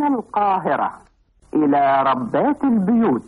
القاهرة إلى ربات البيوت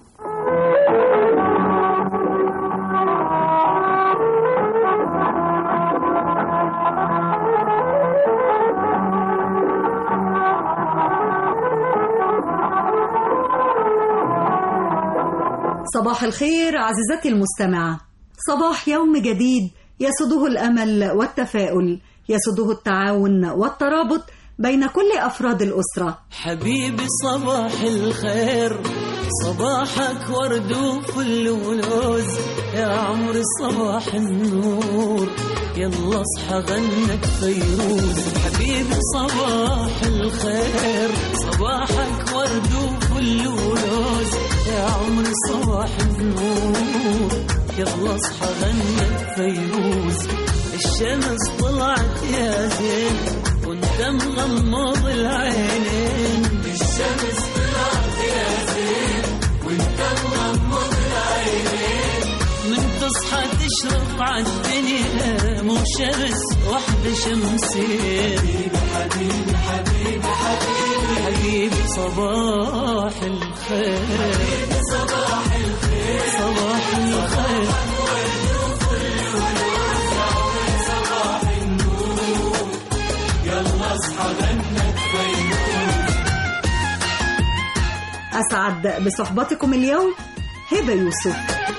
صباح الخير عزيزتي المستمعة صباح يوم جديد يسده الأمل والتفاؤل يسده التعاون والترابط بين كل أفراد الأسرة حبيبي صباح الخير صباحك ورد وفل ولوز يا عمري صباح النور يلا اصحى غنك فيروز حبيبي صباح الخير صباحك ورد وفل ولوز يا عمري صباح النور يلا اصحى غنك فيروز الشمس طلعت يا زين وانت مغمض العينين الشمس طلعت يا زين وانت مغمض العينين من تصحى تشرق عالدنيا مو شمس واحدة شمسين حبيبي حبيبي حبيبي حبيبي صباح الخير حبيبي صباح الخير صباح الخير أسعد بصحبتكم اليوم هبة يوسف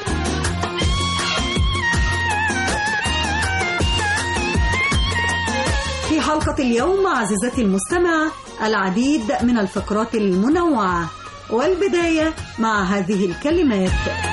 في حلقة اليوم عزيزتي المستمعة العديد من الفقرات المنوعة والبداية مع هذه الكلمات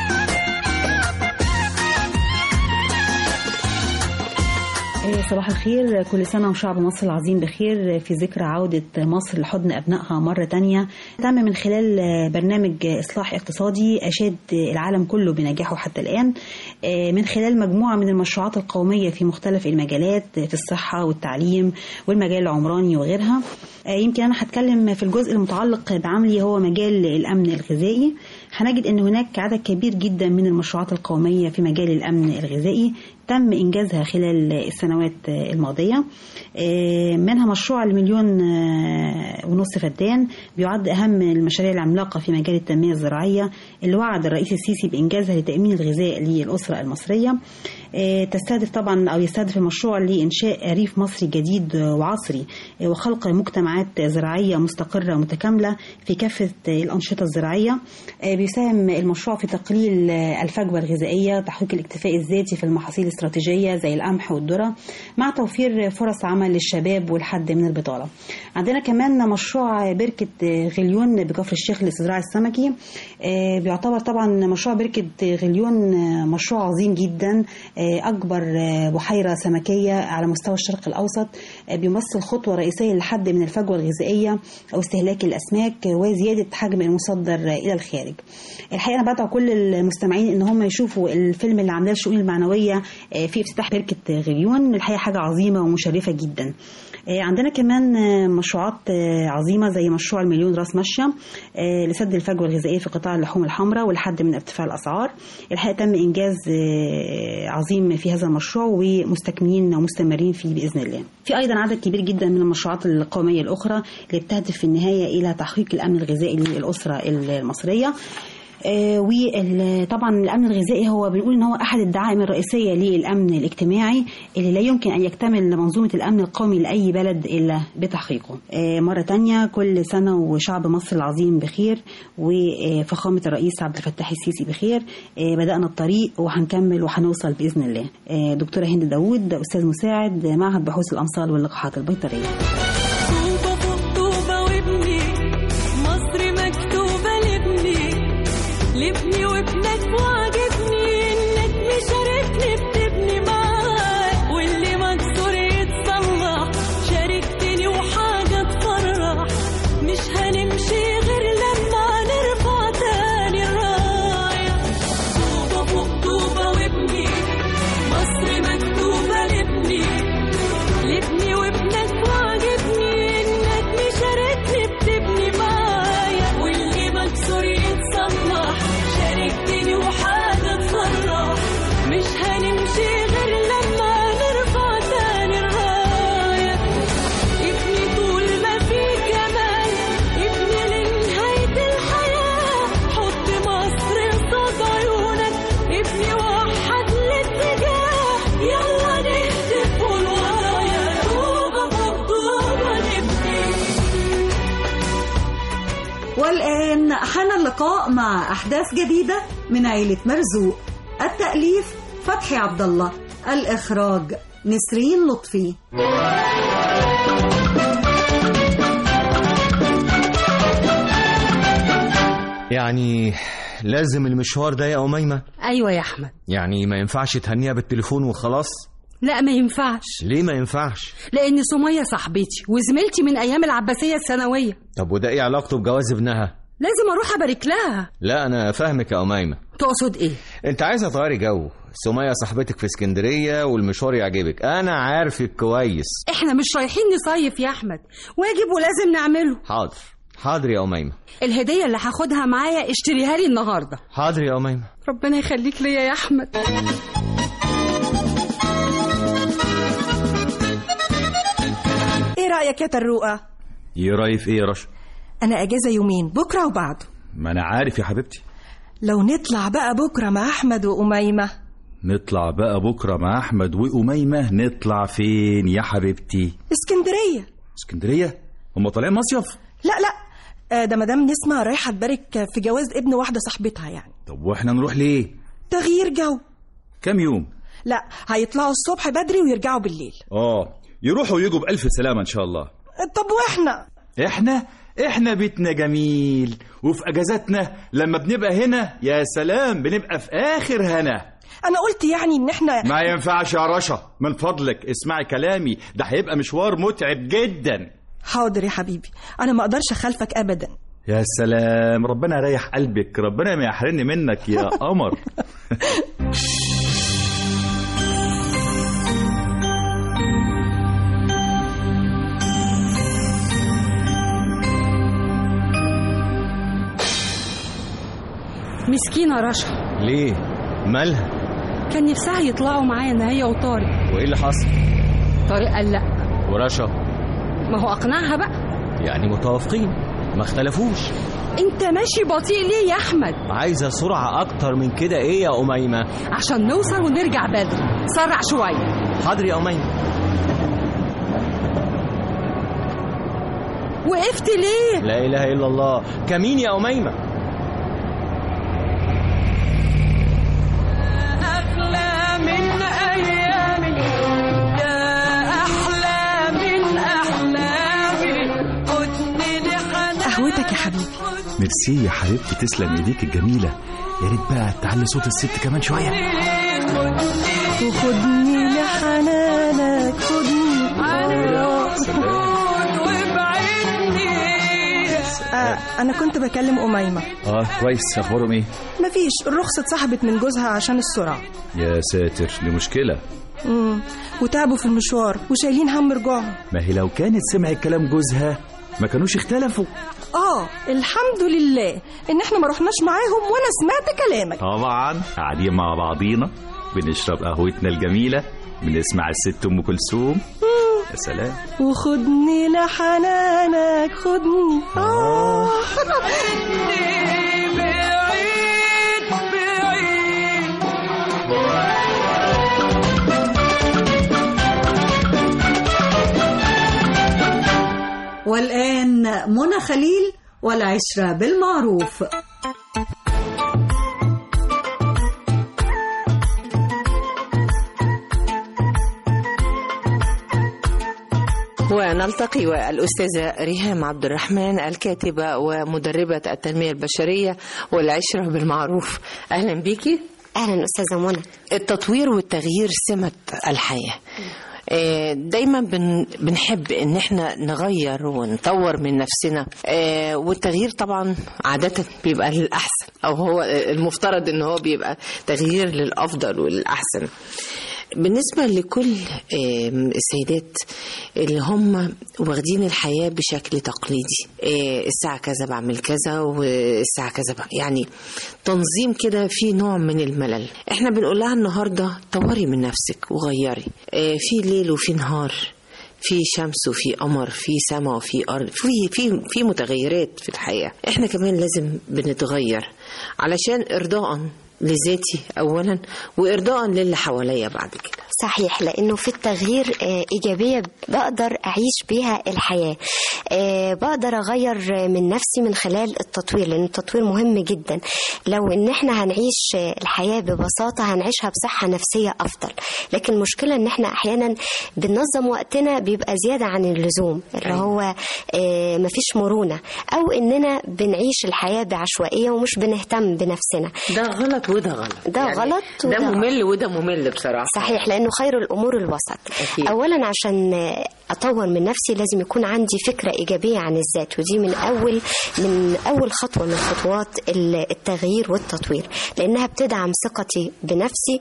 صباح الخير كل سنة وشعب مصر العظيم بخير في ذكرى عودة مصر لحضن أبنائها مرة تانية تم من خلال برنامج إصلاح اقتصادي أشاد العالم كله بنجاحه حتى الآن من خلال مجموعة من المشروعات القومية في مختلف المجالات في الصحة والتعليم والمجال العمراني وغيرها يمكن أنا هتكلم في الجزء المتعلق بعملي هو مجال الأمن الغذائي هنجد أن هناك عدد كبير جدا من المشروعات القومية في مجال الأمن الغذائي تم إنجازها خلال السنوات الماضية منها مشروع المليون ونص فدان بيعد أهم المشاريع العملاقة في مجال التنمية الزراعية اللي وعد الرئيس السيسي بإنجازها لتأمين الغذاء للأسرة المصرية تستهدف طبعا أو يستهدف المشروع لإنشاء ريف مصري جديد وعصري وخلق مجتمعات زراعية مستقرة متكاملة في كافة الأنشطة الزراعية بيساهم المشروع في تقليل الفجوة الغذائية تحقيق الاكتفاء الذاتي في المحاصيل الاستراتيجية زي القمح والذرة مع توفير فرص عمل للشباب والحد من البطالة عندنا كمان مشروع بركة غليون بكفر الشيخ للاستزراع السمكي بيعتبر طبعا مشروع بركة غليون مشروع عظيم جدا أكبر بحيرة سمكية على مستوى الشرق الأوسط بيمثل خطوة رئيسية للحد من الفجوة الغذائية أو استهلاك الأسماك وزيادة حجم المصدر إلى الخارج الحقيقة أنا بدعو كل المستمعين إن هم يشوفوا الفيلم اللي عاملاه الشؤون المعنوية في افتتاح بركة غليون الحقيقة حاجة عظيمة ومشرفة جدا عندنا كمان مشروعات عظيمة زي مشروع المليون راس مشية لسد الفجوة الغذائية في قطاع اللحوم الحمراء والحد من ارتفاع الأسعار الحقيقة تم إنجاز عظيم في هذا المشروع ومستكملين ومستمرين فيه بإذن الله في أيضا عدد كبير جدا من المشروعات القومية الأخرى اللي بتهدف في النهاية إلى تحقيق الأمن الغذائي للأسرة المصرية وطبعا الامن الغذائي هو بنقول ان هو احد الدعائم الرئيسيه للامن الاجتماعي اللي لا يمكن ان يكتمل منظومه الامن القومي لاي بلد الا بتحقيقه. مره تانية كل سنه وشعب مصر العظيم بخير وفخامه الرئيس عبد الفتاح السيسي بخير بدانا الطريق وهنكمل وهنوصل باذن الله. دكتوره هند داوود استاذ مساعد معهد بحوث الامصال واللقاحات البيطريه. لابني وابنك وعجبني انك مشاركني بتبني معاك واللي مكسور يتصلح شاركتني وحاجة تفرح مش هنمشي غير لما نرفع تاني الراية طوبة فوق طوبة وابني مصر مكتوبة لابني لابني وابنك وعجبني والآن حان اللقاء مع أحداث جديدة من عيلة مرزوق التأليف فتحي عبد الله الإخراج نسرين لطفي يعني لازم المشوار ده يا أميمة ايوه يا احمد يعني ما ينفعش تهنيها بالتليفون وخلاص لا ما ينفعش ليه ما ينفعش لان سميه صاحبتي وزميلتي من ايام العباسيه الثانويه طب وده ايه علاقته بجواز ابنها لازم اروح ابارك لها لا انا فاهمك يا أميمة تقصد ايه انت عايزه تغيري جو سمية صاحبتك في اسكندرية والمشوار يعجبك انا عارفك كويس احنا مش رايحين نصيف يا احمد واجب ولازم نعمله حاضر حاضر يا أميمة الهديه اللي هاخدها معايا اشتريها لي النهارده حاضر يا أميمة ربنا يخليك ليا يا احمد ايه رأيك يا طروقة؟ ايه رايي في ايه يا رشا انا اجازة يومين بكرة وبعده ما انا عارف يا حبيبتي لو نطلع بقى بكرة مع احمد وأميمة نطلع بقى بكره مع احمد واميمه نطلع فين يا حبيبتي اسكندرية اسكندريه هم طالعين مصيف لا لا آه، ده مدام نسمة رايحة تبارك في جواز ابن واحدة صاحبتها يعني طب واحنا نروح ليه تغيير جو كام يوم لا هيطلعوا الصبح بدري ويرجعوا بالليل اه يروحوا ويجوا بالف سلامه ان شاء الله طب واحنا احنا احنا بيتنا جميل وفي اجازاتنا لما بنبقى هنا يا سلام بنبقى في اخر هنا انا قلت يعني ان احنا ما ينفعش يا رشا من فضلك اسمعي كلامي ده هيبقى مشوار متعب جدا حاضر يا حبيبي انا ما اقدرش اخالفك ابدا يا سلام ربنا يريح قلبك ربنا ما يحرمني منك يا قمر مسكينه رشا ليه مالها كان نفسها يطلعوا معايا انا هي وطارق وايه اللي حصل طارق قال لا ورشا ما هو اقنعها بقى يعني متوافقين ما اختلفوش انت ماشي بطيء ليه يا احمد عايزة سرعة أكتر من كده إيه يا أميمة؟ عشان نوصل ونرجع بدري سرع شويه حاضر يا أميمة وقفت ليه لا إله إلا الله كمين يا أميمة أحلى من أيامي يا أحلى من أحلامي خدني لحنان قهوتك يا حبيبي ميرسي يا حبيبتي تسلم ايديك الجميله يا ريت بقى تعلي صوت الست كمان شويه وخدني لحنانك خدني آه انا كنت بكلم أميمة اه كويس اخبارهم ايه مفيش الرخصة اتسحبت من جوزها عشان السرعة يا ساتر دي مشكله مم. وتعبوا في المشوار وشايلين هم رجوعهم ما هي لو كانت سمعت كلام جوزها ما كانوش اختلفوا اه الحمد لله ان احنا ما رحناش معاهم وانا سمعت كلامك طبعا قاعدين مع بعضينا بنشرب قهوتنا الجميله بنسمع الست ام كلثوم يا سلام وخدني لحنانك خدني اه بعيد بعيد والآن منى خليل والعشرة بالمعروف ونلتقي والأستاذة ريهام عبد الرحمن الكاتبة ومدربة التنمية البشرية والعشرة بالمعروف أهلا بيكي اهلا استاذه منى التطوير والتغيير سمة الحياة آه، دايما بن بنحب ان احنا نغير ونطور من نفسنا آه، والتغيير طبعا عادة بيبقى للأحسن او هو المفترض ان هو بيبقى تغيير للأفضل والأحسن بالنسبة لكل آم، السيدات اللي هم واخدين الحياة بشكل تقليدي آه، الساعة كذا بعمل كذا والساعة كذا بقى يعني تنظيم كده في نوع من الملل احنا بنقول لها النهاردة طوري من نفسك وغيري آه، في ليل وفي نهار في شمس وفي قمر في سماء وفي ارض في في في متغيرات في الحياه احنا كمان لازم بنتغير علشان ارضاء لذاتي اولا وارضاء للي حواليا بعد كده صحيح لانه في التغيير آه، ايجابيه بقدر اعيش بيها الحياه آه، بقدر اغير من نفسي من خلال التطوير لان التطوير مهم جدا لو ان احنا هنعيش آه، الحياه ببساطه هنعيشها بصحه نفسيه افضل لكن المشكله ان احنا احيانا بننظم وقتنا بيبقى زياده عن اللزوم اللي هو آه، مفيش مرونه او اننا بنعيش الحياه بعشوائيه ومش بنهتم بنفسنا ده غلط وده غلط ده يعني غلط ده وده ممل وده ممل بصراحه صحيح لانه خير الامور الوسط أكيد. اولا عشان اطور من نفسي لازم يكون عندي فكره ايجابيه عن الذات ودي من اول من اول خطوه من خطوات ال- التغيير والتطوير لانها بتدعم ثقتي بنفسي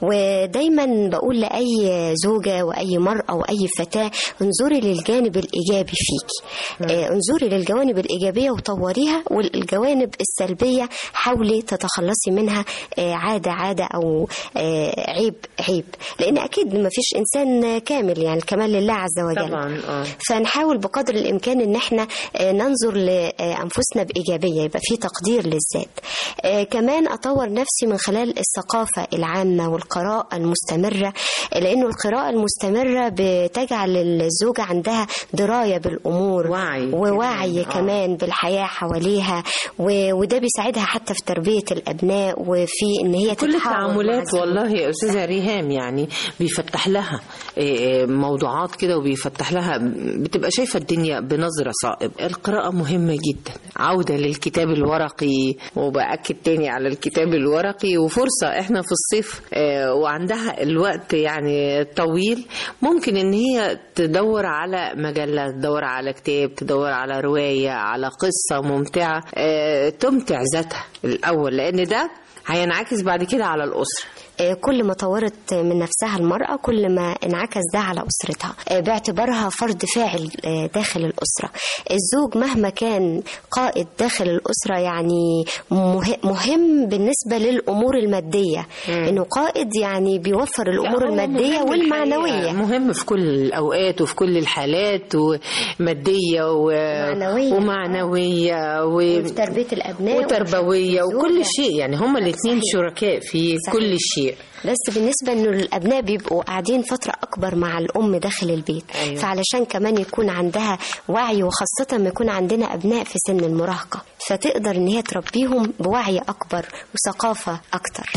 ودايما بقول لاي زوجه واي مراه واي فتاه انظري للجانب الايجابي فيكي آه، انظري للجوانب الايجابيه وطوريها والجوانب السلبيه حاولي تتخلصي منها آه، عاده عاده او آه، عيب عيب لان اكيد ما فيش انسان كامل يعني الكمال لله عز وجل طبعا اه فنحاول بقدر الامكان ان احنا آه، ننظر لانفسنا بايجابيه يبقى في تقدير للذات آه، كمان اطور نفسي من خلال الثقافه العامه والقراءه المستمره لانه القراءه المستمره بتجعل الزوجه عندها درايه بالامور وعي ووعي كمان، آه. كمان بالحياه حواليها و- وده بيساعدها حتى في تربيه الابناء وفي ان هي كل تتحاور مع التعاملات الزوج. والله يا استاذه ريهام يعني بيفتح لها إيه، إيه، موضوعات كده وبيفتح لها بتبقى شايفه الدنيا بنظره صائب القراءه مهمه جدا عوده للكتاب الورقي وباكد تاني على الكتاب الورقي وفرصه احنا في الصيف آه، وعندها الوقت يعني طويل ممكن ان هي تدور على مجله تدور على كتاب تدور على روايه على قصه ممتعه آه، تمتع ذاتها الاول لان ده هينعكس بعد كده على الأسرة آه، كل ما طورت من نفسها المرأة كل ما انعكس ده على أسرتها آه، باعتبارها فرد فاعل آه، داخل الأسرة الزوج مهما كان قائد داخل الأسرة يعني مه- مهم بالنسبة للأمور المادية إنه قائد يعني بيوفر الأمور هو المادية مهم والمعنوية الحقيقة، مهم في كل الأوقات وفي كل الحالات ومادية و... معنوية. ومعنوية و... وفي تربية الأبناء وتربوية وفي وكل الزوجة. شيء يعني هما الاثنين صحيح. شركاء في صحيح. كل شيء بس بالنسبة انه الابناء بيبقوا قاعدين فترة اكبر مع الام داخل البيت أيوة. فعلشان كمان يكون عندها وعي وخاصة ما يكون عندنا ابناء في سن المراهقة فتقدر ان هي تربيهم بوعي اكبر وثقافة اكتر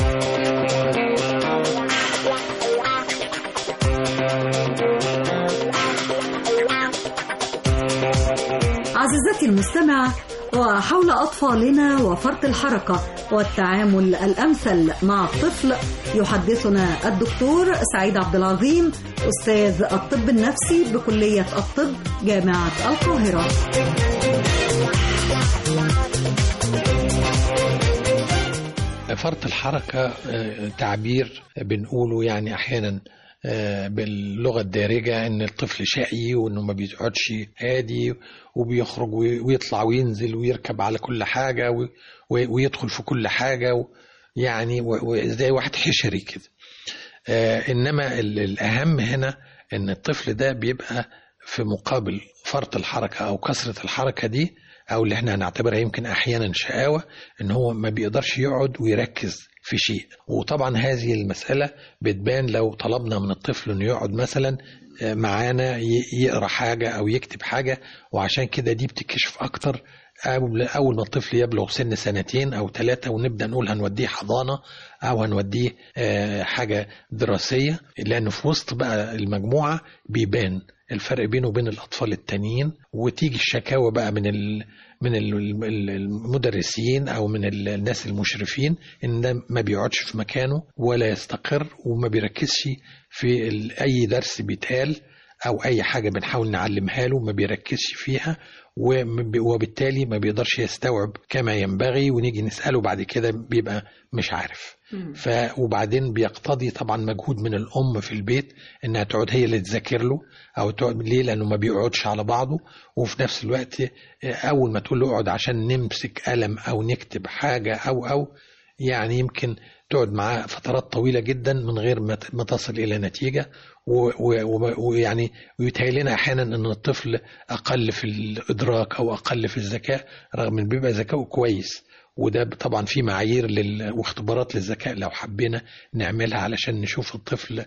عزيزتي المستمعة وحول أطفالنا وفرط الحركة والتعامل الأمثل مع الطفل يحدثنا الدكتور سعيد عبد العظيم أستاذ الطب النفسي بكلية الطب جامعة القاهرة فرط الحركة آه، تعبير بنقوله يعني أحيانا آه، باللغة الدارجة إن الطفل شقي وإنه ما بيقعدش هادي وبيخرج وي- ويطلع وينزل ويركب على كل حاجة و- و- ويدخل في كل حاجة و- يعني و- و- زي واحد حشري كده آه، إنما ال- الأهم هنا إن الطفل ده بيبقى في مقابل فرط الحركة أو كثرة الحركة دي أو اللي احنا هنعتبرها يمكن أحيانا شقاوة إن هو ما بيقدرش يقعد ويركز في شيء وطبعا هذه المسألة بتبان لو طلبنا من الطفل إنه يقعد مثلا آه، معانا ي- يقرأ حاجة أو يكتب حاجة وعشان كده دي بتكشف أكتر أول أول ما الطفل يبلغ سن سنتين أو ثلاثة ونبدأ نقول هنوديه حضانة أو هنوديه آه، حاجة دراسية لأنه في وسط بقى المجموعة بيبان الفرق بينه وبين الأطفال التانيين وتيجي الشكاوى بقى من ال من ال- ال- المدرسين أو من ال- الناس المشرفين إن ده ما بيقعدش في مكانه ولا يستقر وما بيركزش في ال- أي درس بيتقال أو أي حاجة بنحاول نعلمها له ما بيركزش فيها وم- وبالتالي ما بيقدرش يستوعب كما ينبغي ونيجي نسأله بعد كده بيبقى مش عارف ف وبعدين بيقتضي طبعا مجهود من الام في البيت انها تقعد هي اللي تذاكر له او تقعد ليه لانه ما بيقعدش على بعضه وفي نفس الوقت اول ما تقول له اقعد عشان نمسك قلم او نكتب حاجه او او يعني يمكن تقعد معاه فترات طويله جدا من غير ما ت- ما تصل الى نتيجه و- و- و- ويعني ويتهيأ لنا احيانا ان الطفل اقل في الادراك او اقل في الذكاء رغم ان بيبقى ذكاؤه كويس وده طبعا في معايير لل... واختبارات للذكاء لو حبينا نعملها علشان نشوف الطفل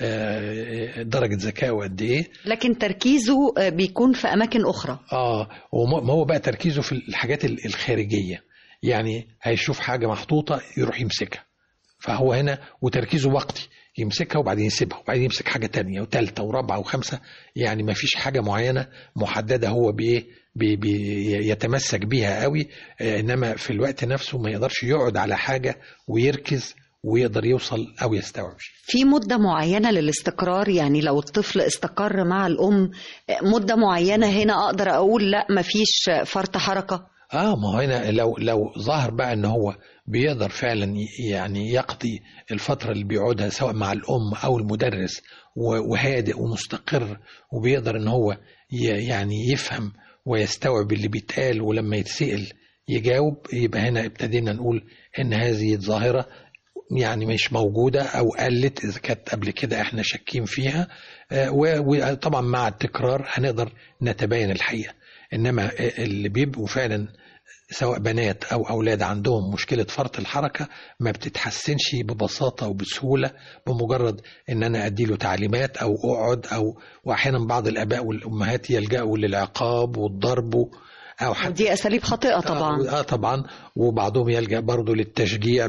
آه، درجة ذكائه قد ايه لكن تركيزه آه، بيكون في أماكن أخرى اه وما ما هو بقى تركيزه في الحاجات ال- الخارجيه يعني هيشوف حاجه محطوطه يروح يمسكها فهو هنا وتركيزه وقتي يمسكها وبعدين يسيبها وبعدين يمسك حاجه تانية وثالثه ورابعه وخمسه يعني ما فيش حاجه معينه محدده هو بايه بي بي يتمسك بيها قوي آه، انما في الوقت نفسه ما يقدرش يقعد على حاجه ويركز ويقدر يوصل او يستوعب شيء في مدة معينة للاستقرار يعني لو الطفل استقر مع الأم آه، مدة معينة هنا أقدر أقول لا مفيش فرط حركة اه ما هو هنا لو لو ظهر بقى ان هو بيقدر فعلا ي- يعني يقضي الفتره اللي بيقعدها سواء مع الام او المدرس و- وهادئ ومستقر وبيقدر ان هو ي- يعني يفهم ويستوعب اللي بيتقال ولما يتسأل يجاوب يبقى هنا ابتدينا نقول ان هذه الظاهره يعني مش موجودة أو قلت إذا كانت قبل كده إحنا شاكين فيها آه، و- وطبعا مع التكرار هنقدر نتبين الحقيقة إنما اللي بيبقوا فعلا سواء بنات أو أولاد عندهم مشكلة فرط الحركة ما بتتحسنش ببساطة وبسهولة بمجرد إن أنا أديله تعليمات أو أقعد أو وأحيانا بعض الآباء والأمهات يلجأوا للعقاب والضرب أو حتى دي أساليب خاطئة طبعا اه طبعا وبعضهم يلجا برضه للتشجيع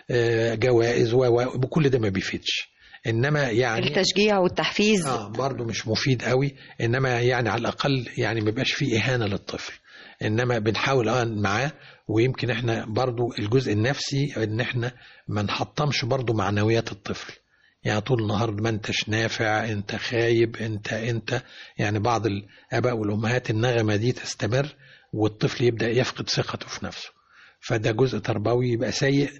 بجوائز وكل ده ما بيفيدش انما يعني التشجيع والتحفيز اه برضه مش مفيد قوي انما يعني على الاقل يعني ما بيبقاش فيه اهانه للطفل انما بنحاول اه معاه ويمكن احنا برضه الجزء النفسي ان احنا ما نحطمش برضه معنويات الطفل يعني طول النهار ما انتش نافع انت خايب انت انت يعني بعض الاباء والامهات النغمه دي تستمر والطفل يبدا يفقد ثقته في نفسه فده جزء تربوي يبقى سيء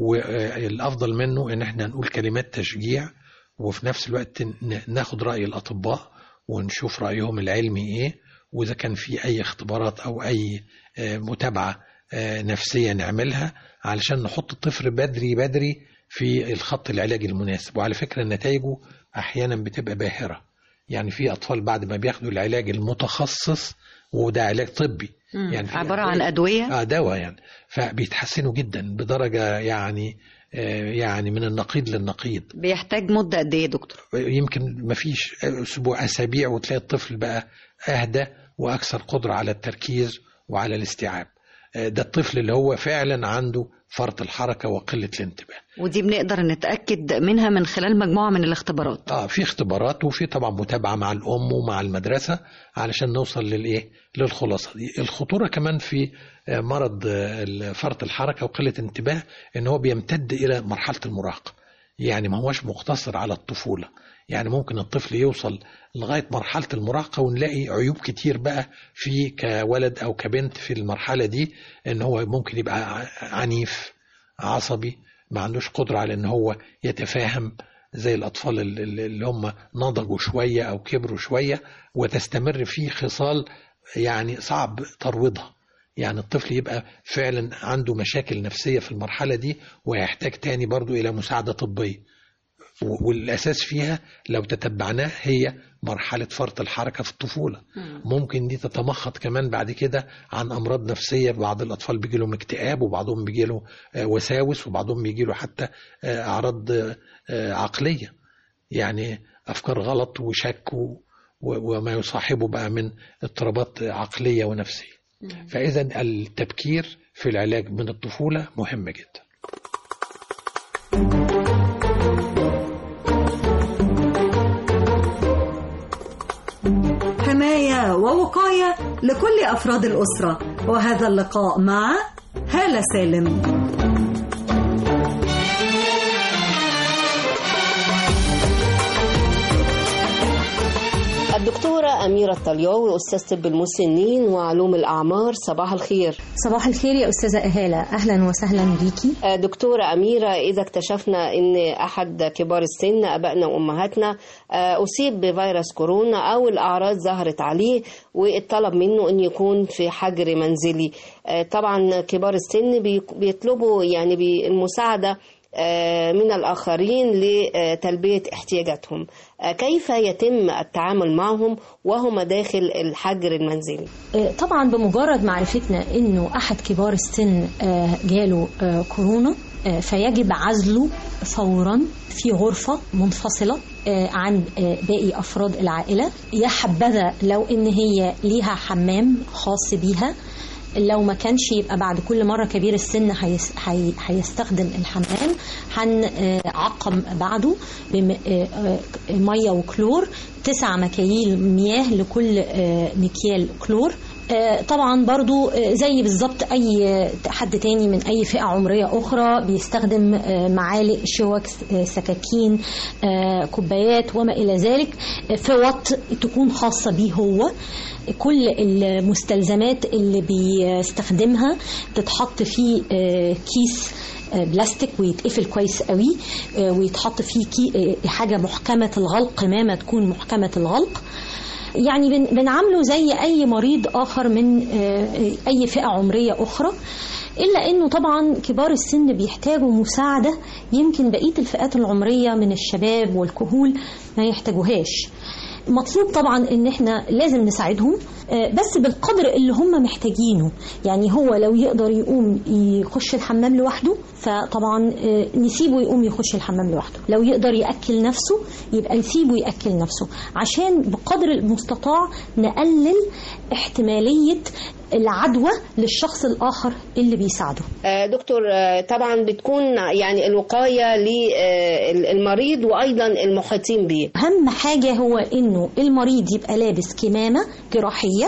والافضل منه ان احنا نقول كلمات تشجيع وفي نفس الوقت ن- ناخد راي الاطباء ونشوف رايهم العلمي ايه واذا كان في اي اختبارات او اي آه، متابعه آه، نفسيه نعملها علشان نحط الطفل بدري بدري في الخط العلاجي المناسب وعلى فكره نتائجه احيانا بتبقى باهره يعني في اطفال بعد ما بياخدوا العلاج المتخصص وده علاج طبي مم. يعني في عبارة عن أدوية اه دواء يعني فبيتحسنوا جدا بدرجه يعني آه، يعني من النقيض للنقيض بيحتاج مدة قد إيه يا دكتور يمكن ما فيش اسبوع اسابيع وتلاقي الطفل بقى اهدى واكثر قدره على التركيز وعلى الاستيعاب آه، ده الطفل اللي هو فعلا عنده فرط الحركه وقله الانتباه ودي بنقدر نتأكد منها من خلال مجموعة من الاختبارات اه في اختبارات وفي طبعا متابعه مع الام ومع المدرسه علشان نوصل للايه للخلاصه دي الخطوره كمان في آه، مرض آه، فرط الحركه وقله الانتباه ان هو بيمتد الى مرحله المراهقه يعني ما هوش مقتصر على الطفوله يعني ممكن الطفل يوصل لغايه مرحله المراهقه ونلاقي عيوب كتير بقى في كولد او كبنت في المرحله دي ان هو ممكن يبقى ع- عنيف عصبي ما عندوش قدره على ان هو يتفاهم زي الأطفال ال- ال- اللي هم نضجوا شوية أو كبروا شوية وتستمر فيه خصال يعني صعب ترويضها يعني الطفل يبقى فعلا عنده مشاكل نفسية في المرحلة دي ويحتاج تاني برضو إلى مساعدة طبية و- والأساس فيها لو تتبعناه هي مرحلة فرط الحركة في الطفولة ممكن دي تتمخض كمان بعد كده عن أمراض نفسية بعض الأطفال بيجي لهم اكتئاب وبعضهم بيجي له آه، وساوس وبعضهم بيجي له حتى آه، أعراض آه، آه، عقلية يعني أفكار غلط وشك و- و- وما يصاحبه بقى من اضطرابات عقلية ونفسية فإذا التبكير في العلاج من الطفولة مهم جدا حماية ووقاية لكل أفراد الأسرة وهذا اللقاء مع هالة سالم الدكتورة أميرة الطلياوي أستاذ طب المسنين وعلوم الأعمار صباح الخير صباح الخير يا أستاذة إهالة أهلا وسهلا بيكي آه، دكتورة أميرة إذا اكتشفنا أن أحد كبار السن أبائنا وأمهاتنا آه، أصيب بفيروس كورونا أو الأعراض ظهرت عليه والطلب منه أن يكون في حجر منزلي آه، طبعا كبار السن بي- بيطلبوا يعني بي- المساعدة آه، من الآخرين لتلبية احتياجاتهم آه، كيف يتم التعامل معهم وهم داخل الحجر المنزلي آه، طبعا بمجرد معرفتنا انه احد كبار السن آه، جاله آه، كورونا آه، فيجب عزله فورا في غرفة منفصلة آه، عن آه، باقي أفراد العائلة يا حبذا لو إن هي ليها حمام خاص بيها لو ما كانش يبقى بعد كل مرة كبير السن هيس- هي- هيستخدم الحمام هنعقم بعده بمية وكلور تسع مكاييل مياه لكل آه، مكيال كلور آه، طبعا برضو آه، زي بالظبط اي آه، حد تاني من اي فئة عمرية اخرى بيستخدم آه، معالق شوك آه، سكاكين آه، كوبايات وما الى ذلك آه، فوط تكون خاصة بيه هو كل المستلزمات اللي بيستخدمها تتحط في آه، كيس آه، بلاستيك ويتقفل كويس قوي آه، ويتحط فيه كي آه، حاجة محكمة الغلق قمامة تكون محكمة الغلق يعني بن- بنعامله زي أي مريض آخر من آه، أي فئة عمرية أخرى إلا أنه طبعا كبار السن بيحتاجوا مساعدة يمكن بقية الفئات العمرية من الشباب والكهول ما يحتاجوهاش مطلوب طبعا ان احنا لازم نساعدهم آه، بس بالقدر اللي هم محتاجينه يعني هو لو يقدر يقوم يخش الحمام لوحده فطبعا آه، نسيبه يقوم يخش الحمام لوحده لو يقدر يأكل نفسه يبقى نسيبه يأكل نفسه عشان بقدر المستطاع نقلل احتمالية العدوى للشخص الآخر اللي بيساعده آه، دكتور آه، طبعا بتكون يعني الوقاية للمريض وأيضا المحيطين به أهم حاجة هو إنه المريض يبقى لابس كمامة جراحية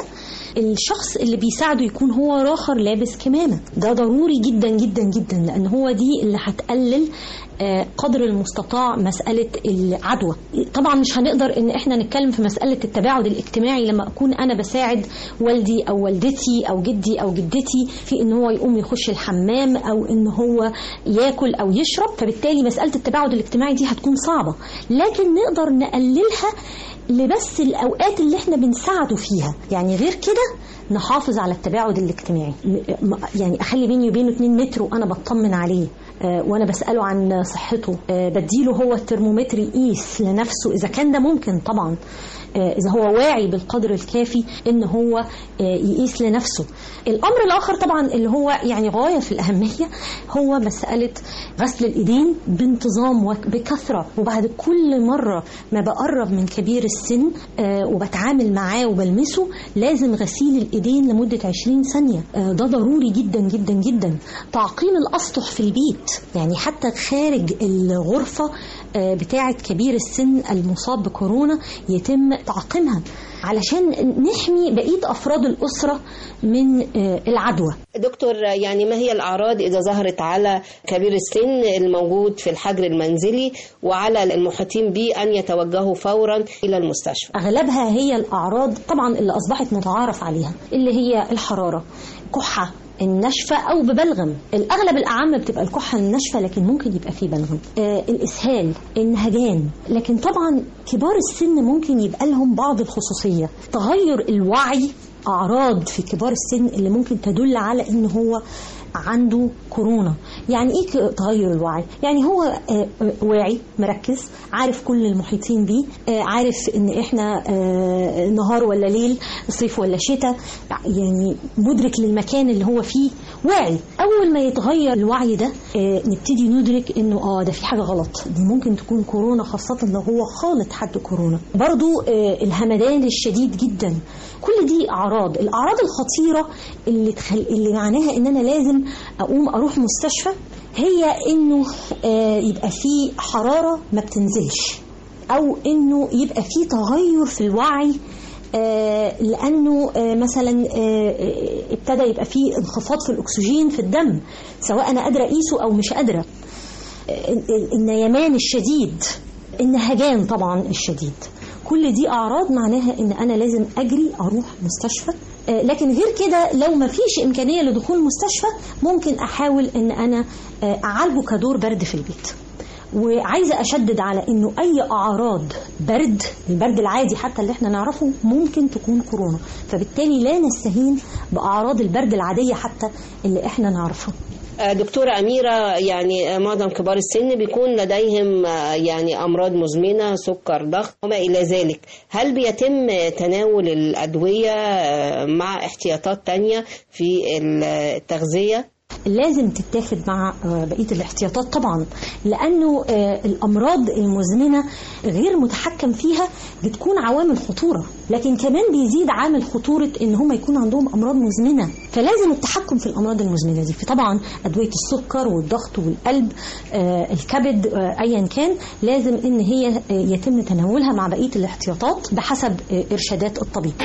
الشخص اللي بيساعده يكون هو راخر لابس كمامة ده ضروري جدا جدا جدا لأن هو دي اللي هتقلل آه، قدر المستطاع مسألة العدوى طبعا مش هنقدر ان احنا نتكلم في مسألة التباعد الاجتماعي لما اكون انا بساعد والدي او والدتي او جدي او جدتي في ان هو يقوم يخش الحمام او ان هو ياكل او يشرب فبالتالي مسألة التباعد الاجتماعي دي هتكون صعبة لكن نقدر نقللها لبس الاوقات اللي احنا بنساعده فيها يعني غير كده نحافظ على التباعد الاجتماعي م- م- يعني اخلي بيني وبينه 2 متر وانا بطمن عليه آه، وانا بساله عن صحته آه، بديله هو الترمومتر يقيس لنفسه اذا كان ده ممكن طبعا آه، اذا هو واعي بالقدر الكافي ان هو آه، يقيس لنفسه الامر الاخر طبعا اللي هو يعني غايه في الاهميه هو مساله غسل الايدين بانتظام وبكثره وبعد كل مره ما بقرب من كبير السن آه، وبتعامل معاه وبلمسه لازم غسيل الايدين لمده 20 ثانيه آه، ده ضروري جدا جدا جدا تعقيم الاسطح في البيت يعني حتى خارج الغرفه آه، بتاعه كبير السن المصاب بكورونا يتم تعقيمها علشان نحمي بقيه افراد الاسره من آه، العدوى دكتور يعني ما هي الأعراض إذا ظهرت على كبير السن الموجود في الحجر المنزلي وعلى المحيطين به أن يتوجهوا فورا إلى المستشفى اغلبها هي الاعراض طبعا اللي اصبحت متعارف عليها اللي هي الحراره كحه النشفة أو ببلغم الأغلب الأعم بتبقى الكحة الناشفة لكن ممكن يبقى فيه بلغم آه الإسهال النهجان لكن طبعا كبار السن ممكن يبقى لهم بعض الخصوصية تغير الوعي أعراض في كبار السن اللي ممكن تدل على إن هو عنده كورونا يعني ايه ك- تغير الوعي يعني هو آه، آه، واعي مركز عارف كل المحيطين بيه آه، عارف ان احنا آه، نهار ولا ليل صيف ولا شتاء يعني مدرك للمكان اللي هو فيه واعي اول ما يتغير الوعي ده آه، نبتدي ندرك انه اه ده في حاجه غلط دي ممكن تكون كورونا خاصه لو هو خالط حد كورونا برضو آه، الهمدان الشديد جدا كل دي اعراض الاعراض الخطيره اللي تخل... اللي معناها ان انا لازم اقوم اروح مستشفى هي انه آه، يبقى في حراره ما بتنزلش او انه يبقى في تغير في الوعي آه، لانه آه، مثلا آه، آه، ابتدى يبقى في انخفاض في الاكسجين في الدم سواء انا قادره اقيسه او مش قادره آه، ال- النيمان الشديد النهجان طبعا الشديد كل دي اعراض معناها ان انا لازم اجري اروح مستشفى آه، لكن غير كده لو ما فيش امكانيه لدخول مستشفى ممكن احاول ان انا آه، اعالجه كدور برد في البيت وعايزه اشدد على انه اي اعراض برد البرد العادي حتى اللي احنا نعرفه ممكن تكون كورونا فبالتالي لا نستهين باعراض البرد العاديه حتى اللي احنا نعرفها آه، دكتورة أميرة يعني آه، معظم كبار السن بيكون لديهم آه، يعني أمراض مزمنة سكر ضغط وما إلى ذلك هل بيتم تناول الأدوية آه، مع احتياطات تانية في التغذية؟ لازم تتاخد مع آه، بقيه الاحتياطات طبعا لانه آه، الامراض المزمنه غير متحكم فيها بتكون عوامل خطوره لكن كمان بيزيد عامل خطوره ان هم يكون عندهم امراض مزمنه فلازم التحكم في الامراض المزمنه دي فطبعا ادويه السكر والضغط والقلب آه، الكبد آه، ايا كان لازم ان هي آه، يتم تناولها مع بقيه الاحتياطات بحسب آه، ارشادات الطبيب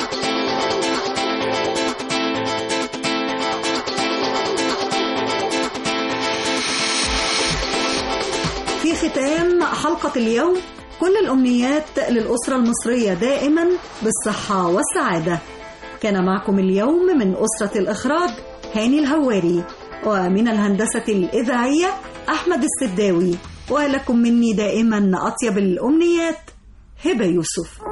في ختام حلقة اليوم كل الأمنيات للأسرة المصرية دائما بالصحة والسعادة كان معكم اليوم من أسرة الإخراج هاني الهواري ومن الهندسة الإذاعية أحمد السداوي ولكم مني دائما أطيب الأمنيات هبة يوسف